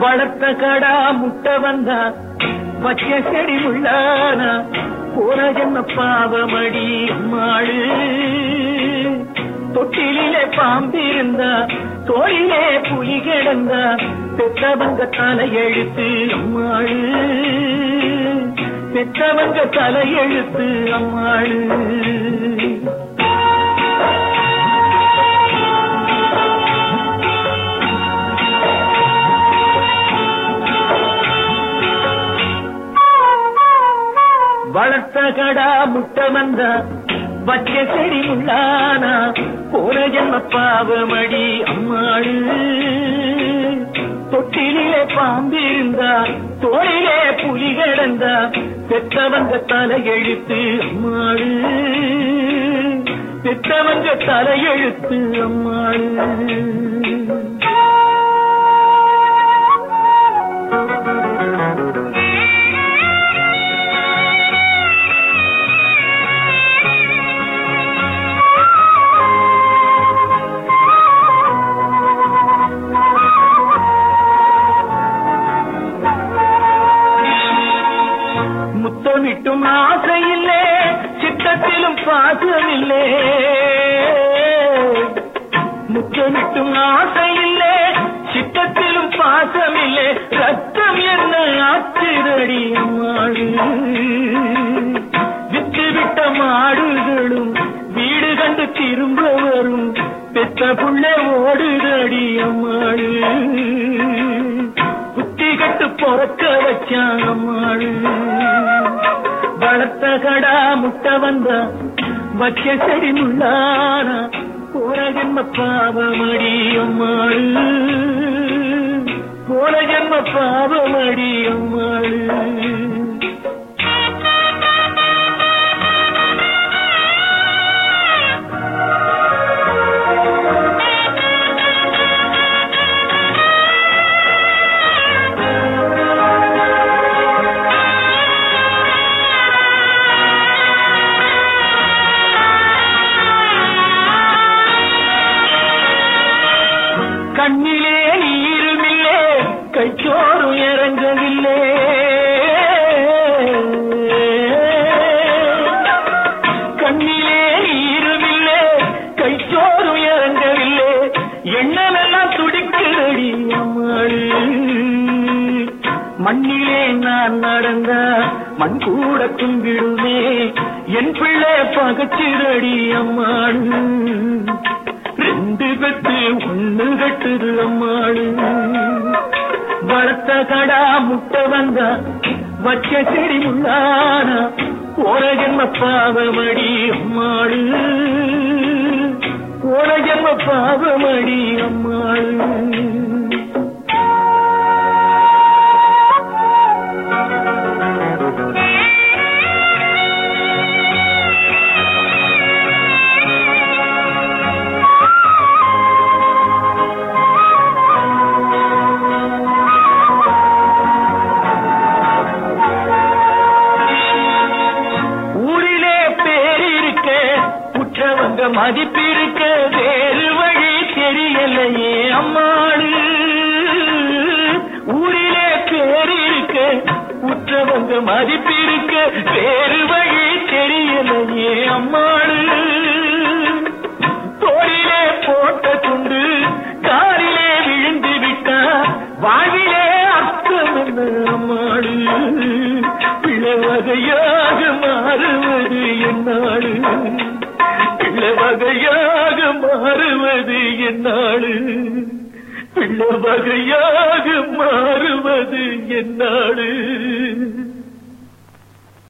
வளர்த்த கடா முட்டை வந்தா பச்ச செடி உள்ளானா போன ஜென்ம பாவமடி அம்மாளு தொட்டிலே பாம்பிருந்தா தோளிலே புலி கிடந்தா பெற்றவங்க தலையெழுத்து அம்மாளு பெற்றவங்க தலையெழுத்து அம்மாளு வளர்த்த கடா முட்டை வந்த வச்ச செடி உள்ளானா போன ஜென்ம பாவமடி அம்மாளு தொட்டிலே பாம்பிருந்தா தோளிலே புலி கிடந்தா பெற்றவங்க தலையெழுத்து அம்மாளு பெற்றவங்க தலையெழுத்து அம்மாளு முத்தமிட்டும் ஆசையில்லே சித்தத்திலும் பாசமில்லே முத்தமிட்டும் ஆசையில்லே சித்தத்திலும் பாசமில்லே ரத்தம் என்ன ஆத்திரடி அம்மாடு விட்டு விட்ட மாடுகளும் வீடு கண்டு திரும்ப வரும் பெத்த புள்ளை ஓடுதடி அம்மாடு புத்தி கட்டு பொறக்க வச்சான் அம்மாடு வளர்த்த கடா முட்டை வந்த வச்ச செடி முள்ளானா போன ஜென்ம பாவமடி அம்மாடு போன ஜென்ம பாவமடி அம்மாடு கண்ணிலே நீருமில்லே கைச்சோறும் இறங்கவில்லை கண்ணிலே நீருமில்லே கைச்சோறும் இறங்கவில்லை எண்ணமெல்லாம் துடிக்குதடி அம்மாள் மண்ணிலே நான் நடந்த மண் கூட கும்பிடுமே என் பிள்ளை பகச்சிரடி அம்மாள் ரெண்டு கட்டு ஒண்ணு கட்டுது அம்மாளு வளர்த்த கடா முட்டை வந்தா வச்ச செடி முள்ளானா போன ஜென்ம பாவமடி அம்மாளு போன ஜென்ம பாவமடி அம்மாளு ஊரிலே பேர் இருக்க குற்றவங்க மதிப்பிருக்க வேறு வழி தெரியலையே அம்மாடு ஊரிலே பேர் இருக்க குற்றவங்க மதிப்பிருக்க வேறு வழி தெரியலையே அம்மாடு தோளிலே போட்ட துண்டு காரிலே விழுந்து விட்டா வாழ்விலே அர்த்தம் என்ன அம்மாடு பிள்ளை வகையாக மாறுவது என்னாடு பிள்ளை வகையாக மாறுவது என்னாடு பிள்ளை வகையாக மாறுவது என்னாடு